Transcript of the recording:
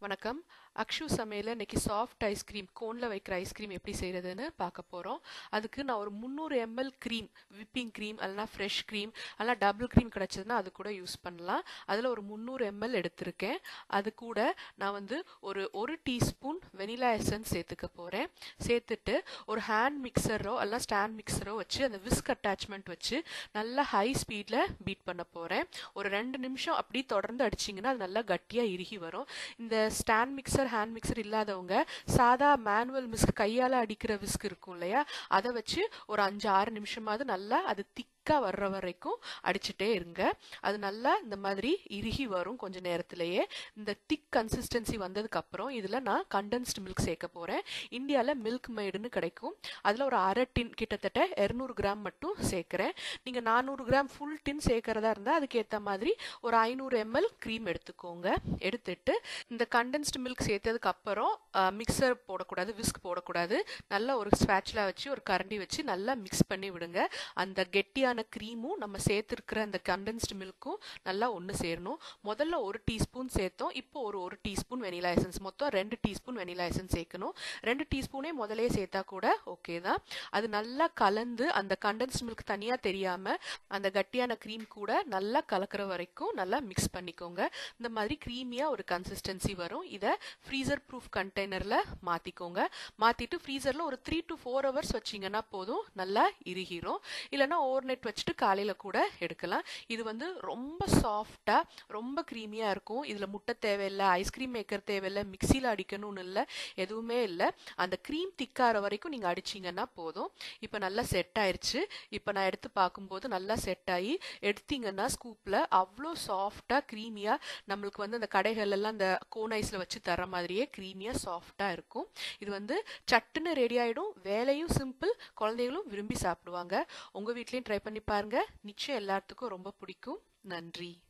வணக்கம் அக்ஷு சமையல இன்னைக்கு சாஃப்ட் ஐஸ்கிரீம் கோனில் வைக்கிற ஐஸ்கிரீம் எப்படி செய்கிறதுன்னு பார்க்க போகிறோம் அதுக்கு நான் ஒரு முந்நூறு எம்எல் க்ரீம் விப்பிங் க்ரீம் இல்லைனா ஃப்ரெஷ் க்ரீம் இல்லைனா டபுள் க்ரீம் கிடச்சதுன்னா அது கூட யூஸ் பண்ணலாம் அதில் ஒரு முந்நூறு எம்எல் எடுத்திருக்கேன் அது கூட நான் வந்து ஒரு ஒரு டீஸ்பூன் வெனிலா எசன்ஸ் சேர்த்துக்க போகிறேன் சேர்த்துட்டு ஒரு ஹேண்ட் மிக்சரோ அல்ல ஸ்டாண்ட் மிக்சரோ வச்சு அந்த விஸ்க் அட்டாச்மெண்ட் வச்சு நல்லா ஹை ஸ்பீடில் பீட் பண்ண போகிறேன் ஒரு ரெண்டு நிமிஷம் அப்படி தொடர்ந்து அடிச்சிங்கன்னா அது நல்லா கட்டியாக இறுகி வரும் இந்த ஸ்டாண்ட் மிக்சர் ஹேண்ட் மிக்சர் இல்லாதவங்க சாதா மேனுவல் மிஸ்க் கையால் அடிக்கிற விஸ்க் இருக்கும் இல்லையா அதை வச்சு ஒரு அஞ்சு ஆறு நிமிஷமாவது நல்லா அது திக்காக வர்ற வரைக்கும் அடிச்சுட்டே இருங்க அது நல்லா இந்த மாதிரி இறுகி வரும் கொஞ்ச நேரத்திலேயே இந்த திக் கன்சிஸ்டன்சி வந்ததுக்கு அப்புறம் இதில் நான் கண்டென்ஸ்டு மில்க் சேர்க்க போகிறேன் இந்தியாவில் மில்க் மேடுன்னு கிடைக்கும் அதில் ஒரு அரை டின் கிட்டத்தட்ட இரநூறு கிராம் மட்டும் சேர்க்குறேன் நீங்கள் நானூறு கிராம் ஃபுல் டின் சேர்க்கறதா இருந்தால் அதுக்கேற்ற மாதிரி ஒரு ஐநூறு எம்எல் க்ரீம் எடுத்துக்கோங்க எடுத்துட்டு இந்த கண்டென்ஸ்டு மில்க் சேர்த்ததுக்கு அப்புறம் மிக்சர் போடக்கூடாது விஸ்க் போடக்கூடாது நல்லா ஒரு ஸ்பேட்சில் வச்சு ஒரு கரண்டி வச்சு நல்லா மிக்ஸ் பண்ணி விடுங்க அந்த கெட்டியான க்ரீமும் நம்ம சேர்த்துருக்கிற அந்த கண்டென்ஸ்டு மில்க்கும் நல்லா ஒன்று சேரணும் முதல்ல ஒரு டீஸ்பூன் சேர்த்தோம் இப்போ ஒரு ஒரு டீஸ்பூன் வெனிலா எசன்ஸ் மொத்தம் ரெண்டு டீஸ்பூன் வெனிலா எசன்ஸ் சேர்க்கணும் ரெண்டு டீஸ்பூனே முதலே சேர்த்தா கூட ஓகே தான் அது நல்லா கலந்து அந்த கண்டென்ஸ்டு மில்க் தனியாக தெரியாமல் அந்த கட்டியான க்ரீம் கூட நல்லா கலக்கிற வரைக்கும் நல்லா மிக்ஸ் பண்ணிக்கோங்க இந்த மாதிரி க்ரீமியாக ஒரு கன்சிஸ்டன்சி வரும் இதை ஃப்ரீசர் ப்ரூஃப் கண்டெய்னரில் மாற்றிக்கோங்க மாற்றிட்டு ஃப்ரீசரில் ஒரு த்ரீ டு ஃபோர் ஹவர்ஸ் வச்சிங்கன்னா போதும் நல்லா இறுகிரும் இல்லைனா ஓவர் நைட் வச்சுட்டு காலையில் கூட எடுக்கலாம் இது வந்து ரொம்ப சாஃப்டாக ரொம்ப க்ரீமியாக இருக்கும் இதில் முட்டை தேவையில்லை ஐஸ்கிரீம் மேக்கர் தேவையில்லை மிக்சியில் அடிக்கணும்னு இல்லை எதுவுமே இல்லை அந்த க்ரீம் திக்காகிற வரைக்கும் நீங்கள் அடிச்சிங்கன்னா போதும் இப்போ நல்லா செட் ஆயிடுச்சு இப்போ நான் எடுத்து பார்க்கும்போது நல்லா செட் ஆகி எடுத்தீங்கன்னா ஸ்கூப்பில் அவ்வளோ சாஃப்டாக க்ரீமியாக நம்மளுக்கு வந்து அந்த கடைகள்லாம் அந்த கோன் ஐஸில் வச்சு தர மாதிரியே க்ரீமியாக சாஃப்டாக இருக்கும் இது வந்து சட்டுன்னு ரெடி ஆகிடும் வேலையும் சிம்பிள் குழந்தைகளும் விரும்பி சாப்பிடுவாங்க உங்கள் வீட்லேயும் ட்ரை பண்ணி பாருங்கள் நிச்சயம் எல்லாத்துக்கும் ரொம்ப பிடிக்கும் நன்றி